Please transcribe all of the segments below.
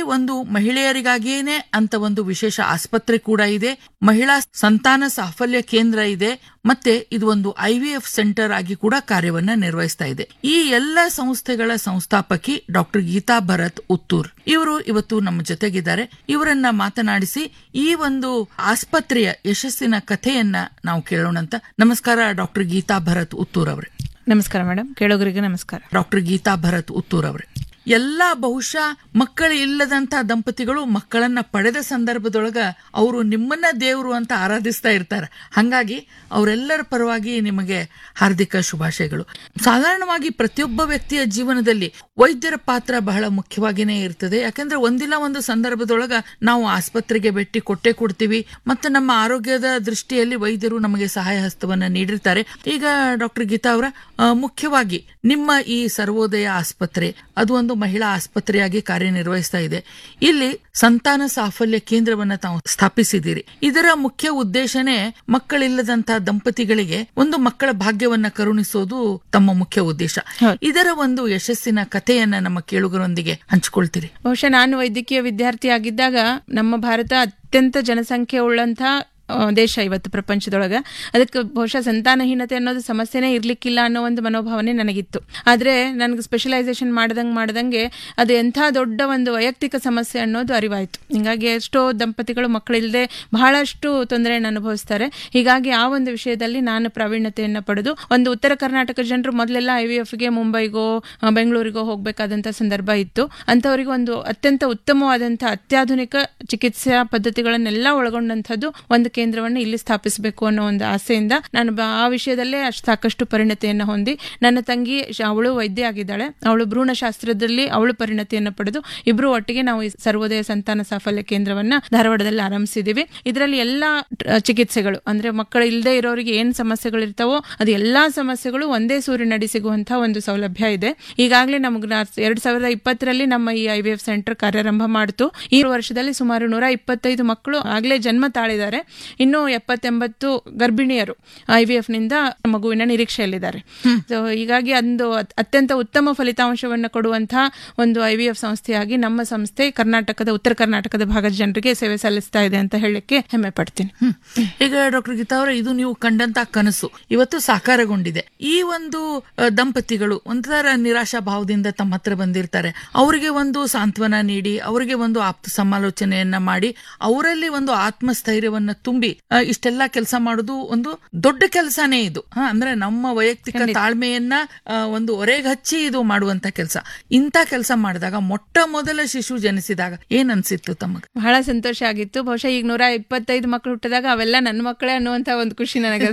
ಒಂದು ಮಹಿಳೆಯರಿಗಾಗಿಯೇನೆ ಅಂತ ಒಂದು ವಿಶೇಷ ಆಸ್ಪತ್ರೆ ಕೂಡ ಇದೆ ಮಹಿಳಾ ಸಂತಾನ ಸಾಫಲ್ಯ ಕೇಂದ್ರ ಇದೆ ಮತ್ತೆ ಇದು ಒಂದು ಐವಿಎಫ್ ಸೆಂಟರ್ ಆಗಿ ಕೂಡ ಕಾರ್ಯವನ್ನ ನಿರ್ವಹಿಸ್ತಾ ಇದೆ ಈ ಎಲ್ಲ ಸಂಸ್ಥೆಗಳ ಸಂಸ್ಥಾಪಕಿ ಡಾಕ್ಟರ್ ಗೀತಾ ಭರತ್ ಉತ್ತೂರ್ ಇವರು ಇವತ್ತು ನಮ್ಮ ಜೊತೆಗಿದ್ದಾರೆ ಇವರನ್ನ ಮಾತನಾಡಿಸಿ ಈ ಒಂದು ಆಸ್ಪತ್ರೆಯ ಯಶಸ್ಸಿನ ಕಥೆಯನ್ನ ನಾವು ಕೇಳೋಣಂತ ನಮಸ್ಕಾರ ಡಾಕ್ಟರ್ ಗೀತಾ ಭರತ್ ಉತ್ತೂರ್ ಅವರೇ ನಮಸ್ಕಾರ ಮೇಡಮ್ ಕೇಳೋಗರಿಗೆ ನಮಸ್ಕಾರ ಡಾಕ್ಟರ್ ಗೀತಾ ಭರತ್ ಉತ್ತೂರ್ ಅವರೇ ಎಲ್ಲ ಬಹುಶಃ ಮಕ್ಕಳು ಇಲ್ಲದಂತ ದಂಪತಿಗಳು ಮಕ್ಕಳನ್ನ ಪಡೆದ ಸಂದರ್ಭದೊಳಗ ಅವರು ನಿಮ್ಮನ್ನ ದೇವರು ಅಂತ ಆರಾಧಿಸ್ತಾ ಇರ್ತಾರೆ ಹಂಗಾಗಿ ಅವರೆಲ್ಲರ ಪರವಾಗಿ ನಿಮಗೆ ಹಾರ್ದಿಕ ಶುಭಾಶಯಗಳು ಸಾಧಾರಣವಾಗಿ ಪ್ರತಿಯೊಬ್ಬ ವ್ಯಕ್ತಿಯ ಜೀವನದಲ್ಲಿ ವೈದ್ಯರ ಪಾತ್ರ ಬಹಳ ಮುಖ್ಯವಾಗಿನೇ ಇರ್ತದೆ ಯಾಕಂದ್ರೆ ಒಂದಿಲ್ಲ ಒಂದು ಸಂದರ್ಭದೊಳಗ ನಾವು ಆಸ್ಪತ್ರೆಗೆ ಭೇಟಿ ಕೊಟ್ಟೆ ಕೊಡ್ತೀವಿ ಮತ್ತೆ ನಮ್ಮ ಆರೋಗ್ಯದ ದೃಷ್ಟಿಯಲ್ಲಿ ವೈದ್ಯರು ನಮಗೆ ಸಹಾಯ ಹಸ್ತವನ್ನ ನೀಡಿರ್ತಾರೆ ಈಗ ಡಾಕ್ಟರ್ ಗೀತಾ ಅವರ ಆ, ಮುಖ್ಯವಾಗಿ ನಿಮ್ಮ ಈ ಸರ್ವೋದಯ ಆಸ್ಪತ್ರೆ ಅದು ಒಂದು ಮಹಿಳಾ ಆಸ್ಪತ್ರೆಯಾಗಿ ಕಾರ್ಯನಿರ್ವಹಿಸ್ತಾ ಇದೆ ಇಲ್ಲಿ ಸಂತಾನ ಸಾಫಲ್ಯ ಕೇಂದ್ರವನ್ನ ತಾವು ಸ್ಥಾಪಿಸಿದ್ದೀರಿ ಇದರ ಮುಖ್ಯ ಉದ್ದೇಶನೇ ಮಕ್ಕಳಿಲ್ಲದಂತಹ ದಂಪತಿಗಳಿಗೆ ಒಂದು ಮಕ್ಕಳ ಭಾಗ್ಯವನ್ನ ಕರುಣಿಸೋದು ತಮ್ಮ ಮುಖ್ಯ ಉದ್ದೇಶ ಇದರ ಒಂದು ಯಶಸ್ಸಿನ ಕಥೆಯನ್ನ ನಮ್ಮ ಕೇಳುಗರೊಂದಿಗೆ ಹಂಚಿಕೊಳ್ತೀರಿ ಬಹುಶಃ ನಾನು ವೈದ್ಯಕೀಯ ವಿದ್ಯಾರ್ಥಿ ಆಗಿದ್ದಾಗ ನಮ್ಮ ಭಾರತ ಅತ್ಯಂತ ಜನಸಂಖ್ಯೆ ಉಳ್ಳಂತ ಆ, ದೇಶ ಇವತ್ತು ಪ್ರಪಂಚದೊಳಗ ಅದಕ್ಕೆ ಬಹುಶಃ ಸಂತಾನಹೀನತೆ ಅನ್ನೋದು ಸಮಸ್ಯೆನೇ ಇರ್ಲಿಕ್ಕಿಲ್ಲ ಅನ್ನೋ ಒಂದು ಮನೋಭಾವನೆ ನನಗಿತ್ತು ಆದ್ರೆ ನನಗೆ ಸ್ಪೆಷಲೈಸೇಷನ್ ಮಾಡ್ದಂಗೆ ಮಾಡ್ದಂಗೆ ಅದು ಎಂಥ ದೊಡ್ಡ ಒಂದು ವೈಯಕ್ತಿಕ ಸಮಸ್ಯೆ ಅನ್ನೋದು ಅರಿವಾಯ್ತು ಹಿಂಗಾಗಿ ಎಷ್ಟೋ ದಂಪತಿಗಳು ಮಕ್ಕಳಿಲ್ಲದೆ ಬಹಳಷ್ಟು ತೊಂದರೆಯನ್ನು ಅನುಭವಿಸ್ತಾರೆ ಹೀಗಾಗಿ ಆ ಒಂದು ವಿಷಯದಲ್ಲಿ ನಾನು ಪ್ರಾವೀಣ್ಯತೆಯನ್ನು ಪಡೆದು ಒಂದು ಉತ್ತರ ಕರ್ನಾಟಕ ಜನರು ಮೊದಲೆಲ್ಲ ಐ ವಿ ಎಫ್ಗೆ ಮುಂಬೈಗೋ ಆ, ಬೆಂಗಳೂರಿಗೋ ಹೋಗಬೇಕಾದಂಥ ಸಂದರ್ಭ ಇತ್ತು ಅಂಥವರಿಗೆ ಒಂದು ಅತ್ಯಂತ ಉತ್ತಮವಾದಂಥ ಅತ್ಯಾಧುನಿಕ ಚಿಕಿತ್ಸಾ ಪದ್ಧತಿಗಳನ್ನೆಲ್ಲ ಒಳಗೊಂಡಂಥದ್ದು ಒಂದು ಕೇಂದ್ರವನ್ನು ಇಲ್ಲಿ ಸ್ಥಾಪಿಸಬೇಕು ಅನ್ನೋ ಒಂದು ಆಸೆಯಿಂದ ನಾನು ಬ- ಆ ವಿಷಯದಲ್ಲೇ ಅಷ್ಟ್ ಸಾಕಷ್ಟು ಪರಿಣತಿಯನ್ನು ಹೊಂದಿ ನನ್ನ ತಂಗಿ ಶ- ಅವಳು ವೈದ್ಯ ಆಗಿದ್ದಾಳೆ ಅವಳು ಭ್ರೂಣಶಾಸ್ತ್ರದಲ್ಲಿ ಅವಳು ಪರಿಣತಿಯನ್ನು ಪಡೆದು ಇಬ್ರು ಒಟ್ಟಿಗೆ ನಾವು ಈ ಸರ್ವೋದಯ ಸಂತಾನ ಸಾಫಲ್ಯ ಕೇಂದ್ರವನ್ನ ಧಾರವಾಡದಲ್ಲಿ ಆರಂಭಿಸಿದೀವಿ ಇದರಲ್ಲಿ ಎಲ್ಲಾ ಟ- ಚಿಕಿತ್ಸೆಗಳು ಅಂದ್ರೆ ಮಕ್ಕಳು ಇಲ್ಲದೆ ಇರೋರಿಗೆ ಏನ್ ಸಮಸ್ಯೆಗಳಿರ್ತಾವೋ ಅದು ಎಲ್ಲಾ ಸಮಸ್ಯೆಗಳು ಒಂದೇ ಸೂರಿನಡಿ ಸಿಗುವಂತಹ ಒಂದು ಸೌಲಭ್ಯ ಇದೆ ಈಗಾಗಲೇ ನಮ್ಗೆ ಎರಡ್ ಸಾವಿರದ ಇಪ್ಪತ್ತರಲ್ಲಿ ನಮ್ಮ ಈ ಐ ವಿ ಎಫ್ ಸೆಂಟರ್ ಕಾರ್ಯಾರಂಭ ಮಾಡಿತು ಈ ವರ್ಷದಲ್ಲಿ ಸುಮಾರು ನೂರ ಇಪ್ಪತ್ತೈದು ಮಕ್ಕಳು ಆಗ್ಲೇ ಜನ್ಮ ತಾಳಿದ್ದಾರೆ ಇನ್ನು ಎಪ್ಪತ್ತೆಂಬತ್ತು ಗರ್ಭಿಣಿಯರು ಐ ವಿ ಎಫ್ ನಿಂದ ಮಗುವಿನ ನಿರೀಕ್ಷೆಯಲ್ಲಿದ್ದಾರೆ ಸೊ ಹೀಗಾಗಿ ಒಂದು ಅತ್- ಅತ್ಯಂತ ಉತ್ತಮ ಫಲಿತಾಂಶವನ್ನು ಕೊಡುವಂತಹ ಒಂದು ಐ ವಿ ಎಫ್ ಸಂಸ್ಥೆಯಾಗಿ ನಮ್ಮ ಸಂಸ್ಥೆ ಕರ್ನಾಟಕದ ಉತ್ತರ ಕರ್ನಾಟಕದ ಭಾಗದ ಜನರಿಗೆ ಸೇವೆ ಸಲ್ಲಿಸ್ತಾ ಇದೆ ಅಂತ ಹೇಳಲಿಕ್ಕೆ ಹೆಮ್ಮೆ ಪಡ್ತೀನಿ ಹ್ಮ್. ಈಗ ಡಾಕ್ಟರ್ ಗೀತಾ ಅವರೇ ಇದು ನೀವು ಕಂಡಂತ ಕನಸು ಇವತ್ತು ಸಾಕಾರಗೊಂಡಿದೆ ಈ ಒಂದು ಅ, ದಂಪತಿಗಳು ಒಂಥರ ನಿರಾಶಾ ಭಾವದಿಂದ ತಮ್ಮ ಹತ್ರ ಬಂದಿರ್ತಾರೆ ಅವರಿಗೆ ಒಂದು ಸಾಂತ್ವನ ನೀಡಿ ಅವರಿಗೆ ಒಂದು ಆಪ್ತ ಸಮಾಲೋಚನೆಯನ್ನ ಮಾಡಿ ಅವರಲ್ಲಿ ಒಂದು ಆತ್ಮಸ್ಥೈರ್ಯವನ್ನ ತುಂಬಿ ಅ, ಇಷ್ಟೆಲ್ಲ ಕೆಲಸ ಮಾಡೋದು ಒಂದು ದೊಡ್ಡ ಕೆಲಸನೇ ಇದು ಹ, ಅಂದ್ರೆ ನಮ್ಮ ವೈಯಕ್ತಿಕ ತಾಳ್ಮೆಯನ್ನ ಅ, ಒಂದು ಒರೆಗೆ ಹಚ್ಚಿ ಇದು ಮಾಡುವಂತ ಕೆಲಸ ಇಂಥ ಕೆಲಸ ಮಾಡಿದಾಗ ಮೊಟ್ಟ ಮೊದಲ ಶಿಶು ಜನಿಸಿದಾಗ ಏನ್ ಅನ್ಸಿತ್ತು ತಮಗ ಬಹಳ ಸಂತೋಷ ಆಗಿತ್ತು ಬಹುಶಃ ಈಗ ನೂರ ಇಪ್ಪತ್ತೈದು ಮಕ್ಕಳು ಹುಟ್ಟಿದಾಗ ಅವೆಲ್ಲ ನನ್ನ ಮಕ್ಕಳೇ ಅನ್ನುವಂತ ಒಂದು ಖುಷಿ ನನಗೆ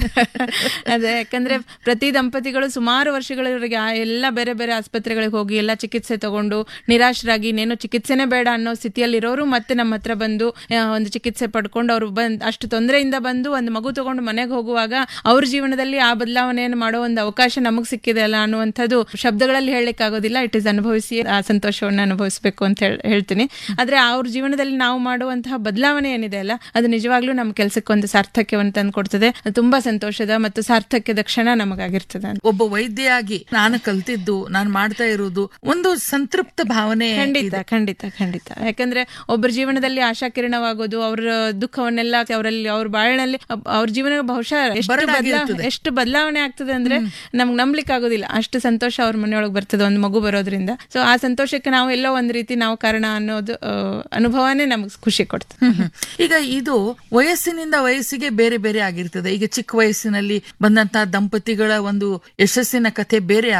ಅದೇ ಯಾಕಂದ್ರೆ ಪ್ರತಿ ದಂಪತಿಗಳು ಸುಮಾರು ವರ್ಷಗಳವರೆಗೆ ಆ ಎಲ್ಲ ಬೇರೆ ಬೇರೆ ಆಸ್ಪತ್ರೆಗಳಿಗೆ ಹೋಗಿ ಎಲ್ಲ ಚಿಕಿತ್ಸೆ ತಗೊಂಡು ನಿರಾಶರಾಗಿ ಇನ್ನೇನು ಚಿಕಿತ್ಸೆನೇ ಬೇಡ ಅನ್ನೋ ಸ್ಥಿತಿಯಲ್ಲಿ ಇರೋರು ಮತ್ತೆ ನಮ್ಮ ಹತ್ರ ಬಂದು ಆ, ಒಂದು ಚಿಕಿತ್ಸೆ ಪಡ್ಕೊಂಡು ಅವರು ಬಂದ್ ಅಷ್ಟು ತೊಂದರೆಯಿಂದ ಬಂದು ಒಂದು ಮಗು ತಗೊಂಡು ಮನೆಗೆ ಹೋಗುವಾಗ ಅವ್ರ ಜೀವನದಲ್ಲಿ ಆ ಬದಲಾವಣೆಯನ್ನು ಮಾಡೋ ಒಂದು ಅವಕಾಶ ನಮಗೆ ಸಿಕ್ಕಿದೆ ಅಲ್ಲ ಅನ್ನುವಂಥದ್ದು ಶಬ್ದಗಳಲ್ಲಿ ಹೇಳಲಿಕ್ಕೆ ಆಗೋದಿಲ್ಲ ಇಟ್ ಇಸ್ ಅನುಭವಿಸಿ ಆ ಸಂತೋಷವನ್ನು ಅನುಭವಿಸಬೇಕು ಅಂತ ಹೇಳ್- ಹೇಳ್ತೀನಿ ಆದ್ರೆ ಅವ್ರ ಜೀವನದಲ್ಲಿ ನಾವು ಮಾಡುವಂತಹ ಬದಲಾವಣೆ ಏನಿದೆ ಅಲ್ಲ ಅದು ನಿಜವಾಗ್ಲೂ ನಮ್ಮ ಕೆಲಸಕ್ಕೆ ಒಂದು ಸಾರ್ಥಕ್ಯವನ್ನು ತಂದು ಕೊಡ್ತದೆ ಅದು ತುಂಬಾ ಸಂತೋಷದ ಮತ್ತು ಸಾರ್ಥಕ್ಯದ ಕ್ಷಣ ನಮಗಾಗಿರ್ತದೆ ಅಂತ. ಒಬ್ಬ ವೈದ್ಯೆಯಾಗಿ ನಾನು ಕಲ್ತಿದ್ದು ನಾನು ಮಾಡ್ತಾ ಇರುವುದು ಒಂದು ಸಂತೃಪ್ತ ಭಾವನೆ ಖಂಡಿತ ಖಂಡಿತ ಖಂಡಿತ ಯಾಕಂದ್ರೆ ಒಬ್ಬರ ಜೀವನದಲ್ಲಿ ಆಶಾಕಿರಣವಾಗೋದು ಅವರ ದುಃಖವನ್ನೆಲ್ಲ ಅವರಲ್ಲಿ ಅವ್ರ ಬಾಳಿನಲ್ಲಿ ಅವ್ರ ಜೀವನ ಬಹುಶಃ ಎಷ್ಟು ಬದಲಾ ಬರಡಾಗಿರ್ತದೆ. ಎಷ್ಟು ಬದಲಾವಣೆ ಆಗ್ತದೆ ಅಂದ್ರೆ ನಮ್ಗೆ ನಂಬ್ಲಿಕ್ಕೆ ಆಗೋದಿಲ್ಲ ಅಷ್ಟು ಸಂತೋಷ ಅವ್ರ ಮನೆಯೊಳಗೆ ಬರ್ತದೆ ಒಂದು ಮಗು ಬರೋದ್ರಿಂದ ಸೊ ಆ ಸಂತೋಷಕ್ಕೆ ನಾವು ಎಲ್ಲೋ ಒಂದ್ ರೀತಿ ನಾವು ಕಾರಣ ಅನ್ನೋದು ಆ, ಅನುಭವನೇ ನಮ್ಗೆ ಖುಷಿ ಕೊಡ್ತದೆ ಹ್ಮ್, ಹ್ಮ್. ಈಗ ಇದು ವಯಸ್ಸಿನಿಂದ ವಯಸ್ಸಿಗೆ ಬೇರೆ ಬೇರೆ ಆಗಿರ್ತದೆ ಈಗ ಚಿಕ್ಕ ವಯಸ್ಸಿನಲ್ಲಿ ಬಂದಂತಹ ದಂಪತಿಗಳ ಒಂದು ಯಶಸ್ಸಿನ ಕಥೆ ಬೇರೆ